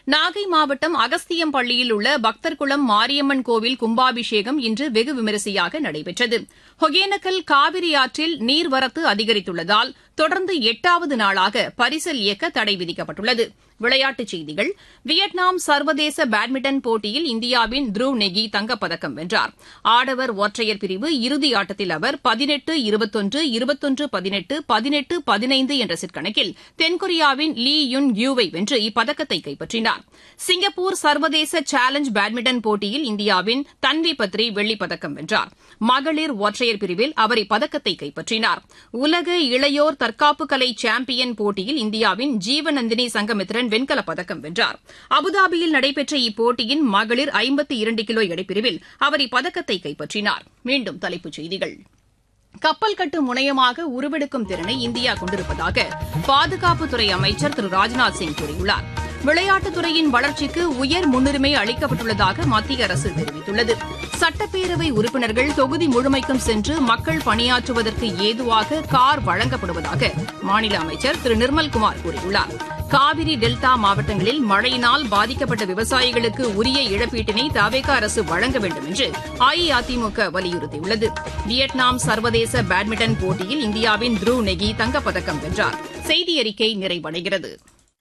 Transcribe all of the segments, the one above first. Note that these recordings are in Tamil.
நாகை மாவட்டம் அகஸ்தியம்பள்ளியில் உள்ள பக்தர்குளம் மாரியம்மன் கோவில் கும்பாபிஷேகம் இன்று வெகு விமரிசையாக நடைபெற்றது ஒகேனக்கல் காவிரி ஆற்றில் நீர்வரத்து அதிகரித்துள்ளதால் தொடர்ந்து எட்டாவது நாளாக பரிசல் இயக்க தடை விதிக்கப்பட்டுள்ளது விளையாட்டுச் செய்திகள் வியட்நாம் சர்வதேச பேட்மிண்டன் போட்டியில் இந்தியாவின் த்ருவ் நெகி தங்கப்பதக்கம் வென்றார் ஆடவர் ஒற்றையர் பிரிவு இறுதி ஆட்டத்தில் அவர் பதினெட்டு இருபத்தொன்று இருபத்தொன்று பதினெட்டு பதினெட்டு பதினைந்து என்ற செட் கணக்கில் தென்கொரியாவின் லீ யுன் யூவை வென்று இப்பதக்கத்தை கைப்பற்றினார் சிங்கப்பூர் சர்வதேச சேலஞ்ச் பேட்மிண்டன் போட்டியில் இந்தியாவின் தன்வி பத்ரி வெள்ளிப்பதக்கம் வென்றார் மகளிர் ஒற்றையர் பிரிவில் அவர் இப்பதக்கத்தை கைப்பற்றினார் உலக இளையோர் தற்காப்பு கலை சாம்பியன் போட்டியில் இந்தியாவின் ஜீவநந்தினி சங்கமித்ரன் வெண்கலப் பதக்கம் வென்றார் அபுதாபியில் நடைபெற்ற இப்போட்டியின் மகளிர் ஐம்பத்தி இரண்டு கிலோ எடைப்பிரிவில் அவர் இப்பதக்கத்தை கைப்பற்றினார் மீண்டும் தலைப்புச் செய்திகள் கப்பல் கட்டு முனையமாக உருவெடுக்கும் திறனை இந்தியா கொண்டிருப்பதாக பாதுகாப்புத்துறை அமைச்சர் திரு ராஜ்நாத் சிங் கூறியுள்ளார் விளையாட்டுத்துறையின் வளர்ச்சிக்கு உயர் முன்னுரிமை அளிக்கப்பட்டுள்ளதாக மத்திய அரசு தெரிவித்துள்ளது சட்டப்பேரவை உறுப்பினர்கள் தொகுதி முழுமைக்கும் சென்று மக்கள் பணியாற்றுவதற்கு ஏதுவாக கார் வழங்கப்படுவதாக மாநில அமைச்சர் திரு நிர்மல்குமார் கூறியுள்ளார் காவிரி டெல்டா மாவட்டங்களில் மழையினால் பாதிக்கப்பட்ட விவசாயிகளுக்கு உரிய இழப்பீட்டினை தவேக அரசு வழங்க வேண்டும் என்று அஇஅதிமுக வலியுறுத்தியுள்ளது வியட்நாம் சர்வதேச பேட்மிண்டன் போட்டியில் இந்தியாவின் த்ருவ் நெகி தங்கப்பதக்கம் வென்றார் செய்தி அறிக்கை நிறைவடைகிறது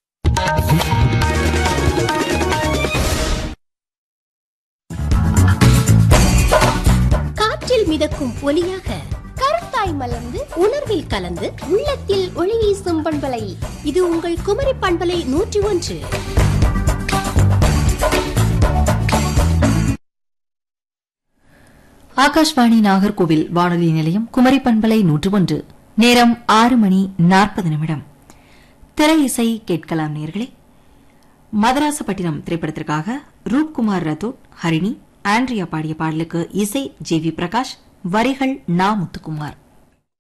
காற்றில் மிதக்கும் ஒலியாக கருத்தாய் மலர்ந்து உணர்வில் கலந்து உள்ளத்தில் ஒளி வீசும் பண்பலை இது உங்கள் குமரி பண்பலை நூற்றி ஒன்று ஆகாஷ்வாணி நாகர்கோவில் வானொலி நிலையம் குமரி பண்பலை நூற்று ஒன்று நேரம் ஆறு மணி நாற்பது நிமிடம் திரை இசை கேட்கலாம் நேர்களே மதராசப்பட்டினம் திரைப்படத்திற்காக ரூப்குமார் ரத்தோட் ஹரிணி ஆண்ட்ரியா பாடிய பாடலுக்கு இசை ஜே வி பிரகாஷ் வரிகள் நா முத்துக்குமார்